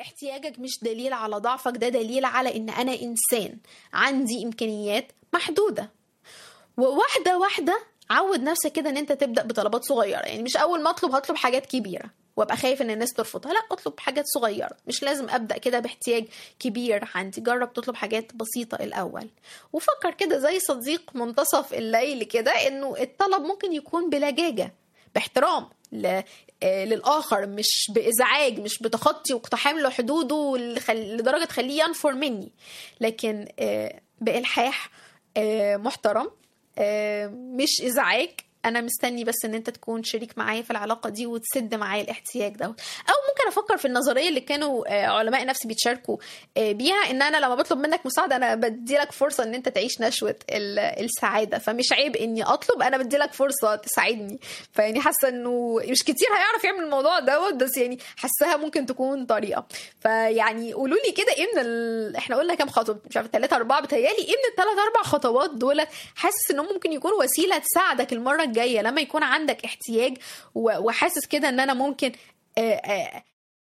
احتياجك مش دليل على ضعفك ده دليل على ان انا انسان عندي امكانيات محدوده وواحده واحده عود نفسك كده ان انت تبدا بطلبات صغيره يعني مش اول ما اطلب هطلب حاجات كبيره وابقى خايف ان الناس ترفضها لا اطلب حاجات صغيره مش لازم ابدا كده باحتياج كبير عندي جرب تطلب حاجات بسيطه الاول وفكر كده زي صديق منتصف الليل كده انه الطلب ممكن يكون بلجاجه باحترام ل... آه، للاخر مش بازعاج مش بتخطي واقتحام لحدوده لخل- لدرجه تخليه ينفر مني لكن آه، بالحاح آه، محترم آه، مش ازعاج انا مستني بس ان انت تكون شريك معايا في العلاقه دي وتسد معايا الاحتياج دوت او ممكن افكر في النظريه اللي كانوا آه، علماء النفس بيتشاركوا آه، بيها ان انا لما بطلب منك مساعده انا بدي لك فرصه ان انت تعيش نشوه ال- السعاده فمش عيب اني اطلب انا بدي لك فرصه تساعدني فيعني حاسه انه مش كتير هيعرف يعمل الموضوع دوت بس يعني حاساها ممكن تكون طريقه فيعني قولوا لي كده ايه من ال... احنا قلنا كام خطوه مش عارفه ثلاثه اربعه بتهيالي ايه من الثلاث اربع خطوات دول حاسس انهم ممكن يكون وسيله تساعدك المره الجايه لما يكون عندك احتياج و- وحاسس كده ان انا ممكن آه، آه،